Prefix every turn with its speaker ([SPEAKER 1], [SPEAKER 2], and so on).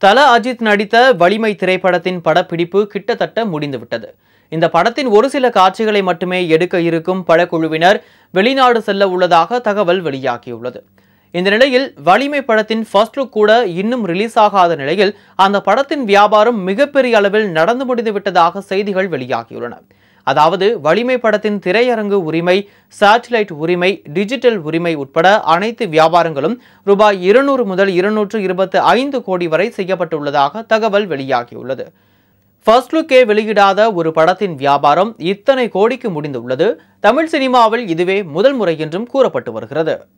[SPEAKER 1] தல அஜித் நடித்த வலிமை திரைப்படத்தின் படப்பிடிப்பு கிட்டத்தட்ட முடிந்துவிட்டது இந்த படத்தின் ஒரு சில காட்சிகளை மட்டுமே எடுக்க இருக்கும் படக்குழுவினர் வெளிநாடு செல்ல உள்ளதாக தகவல் வெளியாகியுள்ளது இந்த நிலையில் வலிமை படத்தின் ஃபர்ஸ்ட் லுக் கூட இன்னும் ரிலீஸ் ஆகாத நிலையில் அந்த படத்தின் வியாபாரம் மிகப்பெரிய அளவில் நடந்து முடிந்து விட்டதாக செய்திகள் வெளியாகியுள்ளன அதாவது வலிமை படத்தின் திரையரங்கு உரிமை சேட்டலைட் உரிமை டிஜிட்டல் உரிமை உட்பட அனைத்து வியாபாரங்களும் ரூபாய் இருநூறு முதல் இருநூற்று இருபத்து ஐந்து கோடி வரை செய்யப்பட்டுள்ளதாக தகவல் வெளியாகியுள்ளது ஃபர்ஸ்ட் லுக்கே வெளியிடாத ஒரு படத்தின் வியாபாரம் இத்தனை கோடிக்கு முடிந்துள்ளது தமிழ் சினிமாவில் இதுவே முதல் முறை என்றும் கூறப்பட்டு வருகிறது